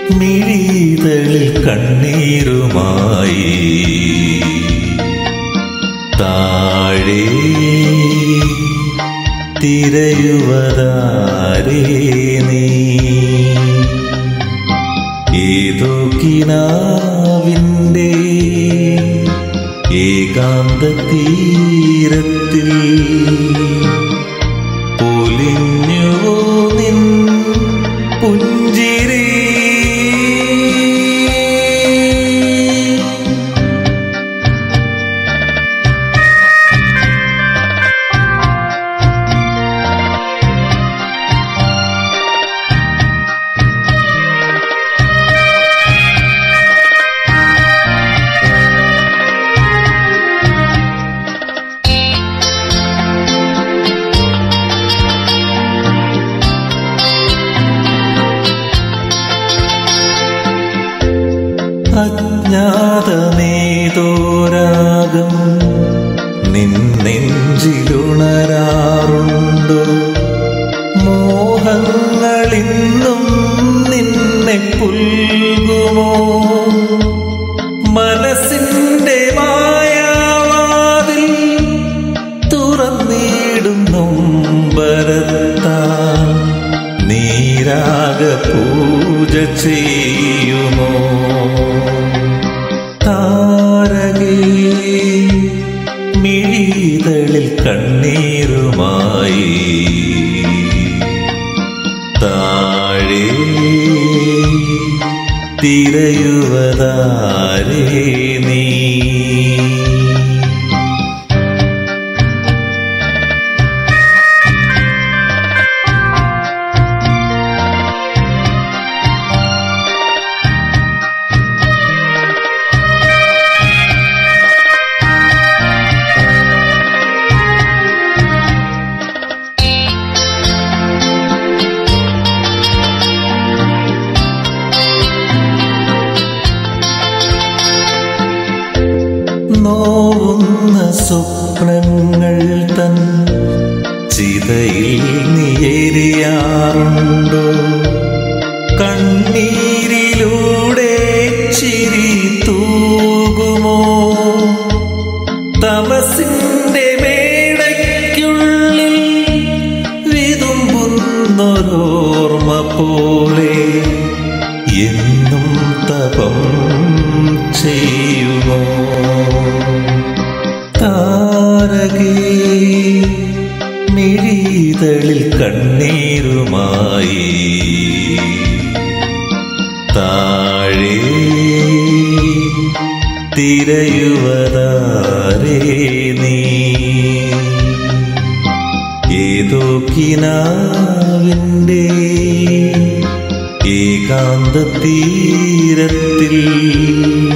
മിഴിതളിൽ കണ്ണീരുമായി താഴെ തിരയുവതാരേ നീ ഏതോ കിനാവിൻ്റെ ഏകാന്ത തീരത്തിൽ പൊലിഞ്ഞുവോ നിൻ പുഞ്ചിരി അജ്ഞാതമേതോരാഗം നിന്നെഞ്ചിലുണരാറുണ്ടോ മോഹങ്ങളിന്നും നിന്നെ പുൽകുമോ മനസ്സിന്റെ മായാവാതിൽ തുറന്നിടും നൊമ്പരത്താൽ നീരാഗ പൂജ ചെയ്യുമോ താരകേ മിഴിതളിൽ കണ്ണീരുമായി താഴെ തിരയുവതാരേ നീ നോവുന്ന സ്വപ്നങ്ങൾ തൻ ചിതയിൽ നിയരിയാറുണ്ടോ കണ്ണീരിലൂടെ ചിരി തൂകുമോ തമസിന്റെ മേടയ്ക്കുള്ളിൽ വിതുമ്പുന്നൊരോർമ്മ പോലെ എന്നും തപം ചെയ്യുമോ താരകേ മിഴിതളിൽ കണ്ണീരുമായി താഴെ തിരയുവതാരേ നീ ഏതോ കിനാവിൻ്റെ ഏകാന്ത തീരത്തിൽ